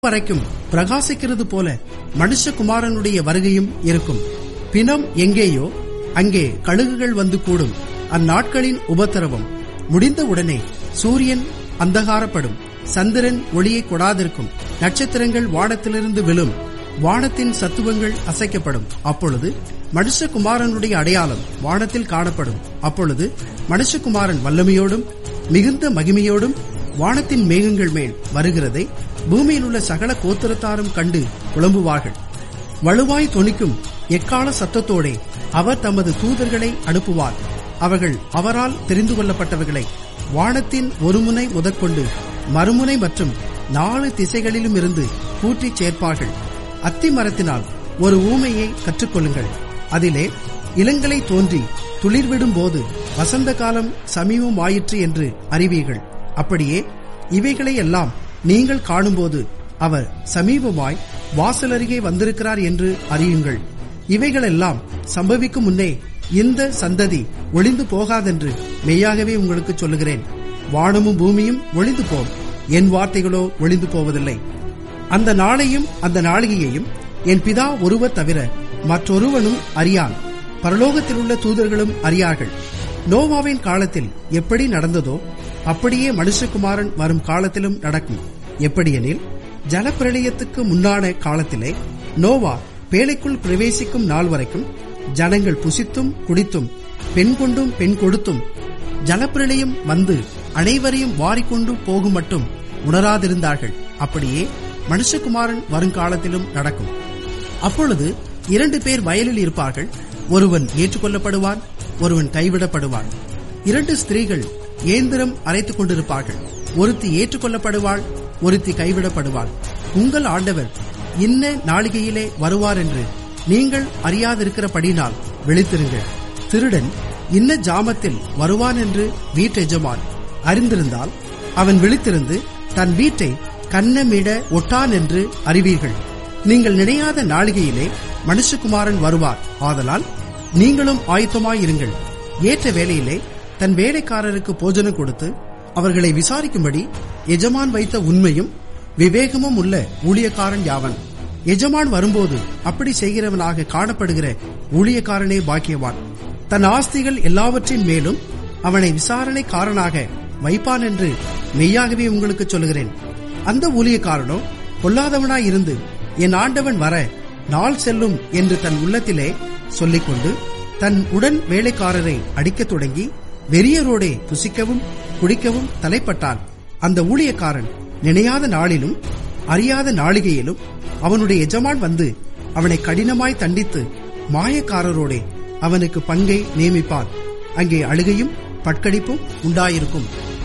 வரைக்கும் பிரகாசிக்கிறது போல மனுஷகுமாரனுடைய வருகையும் இருக்கும் பிணம் எங்கேயோ அங்கே கழுகுகள் வந்து கூடும் அந்நாட்களின் உபத்திரவம் முடிந்தவுடனே சூரியன் அந்தகாரப்படும் சந்திரன் ஒளியை கொடாதிருக்கும் நட்சத்திரங்கள் வானத்திலிருந்து விழும் வானத்தின் சத்துவங்கள் அசைக்கப்படும் அப்பொழுது மனுஷகுமாரனுடைய அடையாளம் வானத்தில் காணப்படும் அப்பொழுது மனுஷகுமாரன் வல்லமையோடும் மிகுந்த மகிமையோடும் வானத்தின் மேகங்கள் மேல் வருகிறதை பூமியில் உள்ள சகல கோத்திரத்தாரும் கண்டு புலம்புவார்கள் வலுவாய் தொனிக்கும் எக்கால சத்தத்தோடே அவர் தமது தூதர்களை அனுப்புவார் அவர்கள் அவரால் தெரிந்து கொள்ளப்பட்டவர்களை வானத்தின் ஒரு முனை முதற்கொண்டு மறுமுனை மற்றும் நாலு திசைகளிலும் இருந்து கூட்டிச் சேர்ப்பார்கள் அத்தி மரத்தினால் ஒரு ஊமையை கற்றுக்கொள்ளுங்கள் அதிலே இளங்கலை தோன்றி துளிர்விடும் போது வசந்த காலம் சமீபமாயிற்று என்று அறிவீர்கள் அப்படியே இவைகளை எல்லாம் நீங்கள் காணும்போது அவர் சமீபமாய் வாசலருகே வந்திருக்கிறார் என்று அறியுங்கள் இவைகளெல்லாம் சம்பவிக்கும் முன்னே இந்த சந்ததி ஒளிந்து போகாதென்று மெய்யாகவே உங்களுக்கு சொல்லுகிறேன் வானமும் பூமியும் ஒளிந்து போம் என் வார்த்தைகளோ ஒளிந்து போவதில்லை அந்த நாளையும் அந்த நாளிகையையும் என் பிதா ஒருவர் தவிர மற்றொருவனும் அறியான் பரலோகத்தில் உள்ள தூதர்களும் அறியார்கள் நோவாவின் காலத்தில் எப்படி நடந்ததோ அப்படியே மனுஷகுமாரன் வரும் காலத்திலும் நடக்கும் எப்படியெனில் ஜலப்பிரளயத்துக்கு முன்னான காலத்திலே நோவா பேழைக்குள் பிரவேசிக்கும் நாள் வரைக்கும் ஜனங்கள் புசித்தும் குடித்தும் பெண் கொண்டும் பெண் கொடுத்தும் ஜலப்பிரளயம் வந்து அனைவரையும் வாரிக்கொண்டு போகும் மட்டும் உணராதிருந்தார்கள் அப்படியே மனுஷகுமாரன் வருங்காலத்திலும் நடக்கும் அப்பொழுது இரண்டு பேர் வயலில் இருப்பார்கள் ஒருவன் ஏற்றுக்கொள்ளப்படுவான் ஒருவன் கைவிடப்படுவான் இரண்டு ஸ்திரீகள் ஏந்திரம் அரைத்துக் கொண்டிருப்பார்கள் ஒருத்தி ஏற்றுக்கொள்ளப்படுவாள் ஒருத்தி கைவிடப்படுவாள் உங்கள் ஆண்டவர் இன்ன நாளிகையிலே வருவார் என்று நீங்கள் அறியாதிருக்கிறபடினால் விழித்திருங்கள் திருடன் இன்ன ஜாமத்தில் வருவான் என்று வீட்டெஜமான் அறிந்திருந்தால் அவன் விழித்திருந்து தன் வீட்டை கண்ணமிட ஒட்டான் என்று அறிவீர்கள் நீங்கள் நினையாத நாளிகையிலே மனுஷகுமாரன் வருவார் ஆதலால் நீங்களும் ஆயத்தமாயிருங்கள் ஏற்ற வேளையிலே தன் வேலைக்காரருக்கு போஜனம் கொடுத்து அவர்களை விசாரிக்கும்படி எஜமான் வைத்த உண்மையும் விவேகமும் உள்ள ஊழியக்காரன் யாவன் எஜமான் வரும்போது அப்படி செய்கிறவனாக காணப்படுகிற ஊழியக்காரனே பாக்கியவான் தன் ஆஸ்திகள் எல்லாவற்றின் மேலும் அவனை விசாரணைக்காரனாக வைப்பான் என்று மெய்யாகவே உங்களுக்கு சொல்லுகிறேன் அந்த ஊழியக்காரனோ பொல்லாதவனாய் இருந்து என் ஆண்டவன் வர நாள் செல்லும் என்று தன் உள்ளத்திலே சொல்லிக்கொண்டு தன் உடன் வேலைக்காரரை அடிக்கத் தொடங்கி வெறியரோடே புசிக்கவும் குடிக்கவும் தலைப்பட்டான் அந்த ஊழியக்காரன் நினையாத நாளிலும் அறியாத நாளிகையிலும் அவனுடைய எஜமான் வந்து அவனை கடினமாய் தண்டித்து மாயக்காரரோடே அவனுக்கு பங்கை நியமிப்பான் அங்கே அழுகையும் பட்கடிப்பும் உண்டாயிருக்கும்